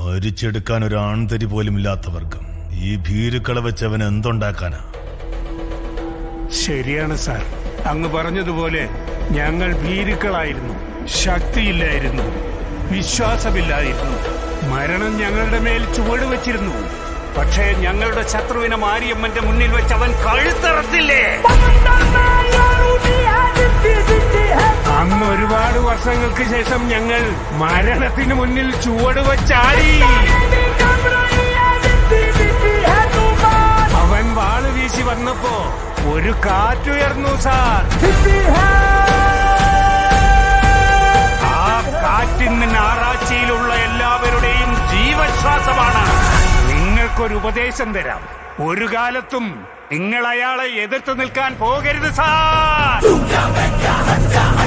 ഭരിച്ചെടുക്കാൻ ഒരു ആൺതരി പോലും ഇല്ലാത്ത വർഗം ഈ ഭീരുക്കളെ വെച്ച് അവൻ എന്തുണ്ടാക്കാനാ ശരിയാണ് സാർ അങ്ങ് പറഞ്ഞതുപോലെ ഞങ്ങൾ ഭീരുക്കളായിരുന്നു ശക്തിയില്ലായിരുന്നു വിശ്വാസമില്ലായിരുന്നു മരണം ഞങ്ങളുടെ മേൽ ചുവട് വെച്ചിരുന്നു പക്ഷേ ഞങ്ങളുടെ ശത്രുവിനെ മാരിയമ്മന്റെ മുന്നിൽ വെച്ച് അവൻ കഴുത്തറത്തില്ലേ അന്ന് ഒരുപാട് വർഷങ്ങൾക്ക് ശേഷം ഞങ്ങൾ മരണത്തിന് മുന്നിൽ ചുവട് വെച്ചാടി അവൻ വാള് വീശി വന്നപ്പോ ഒരു കാറ്റുയർന്നു സാർ ആ കാറ്റിന് ഞായറാഴ്ചയിലുള്ള എല്ലാവരുടെയും ജീവശ്വാസമാണ് നിങ്ങൾക്കൊരു ഉപദേശം തരാം ഒരു കാലത്തും നിങ്ങൾ അയാളെ എതിർത്ത് നിൽക്കാൻ പോകരുത് സാർ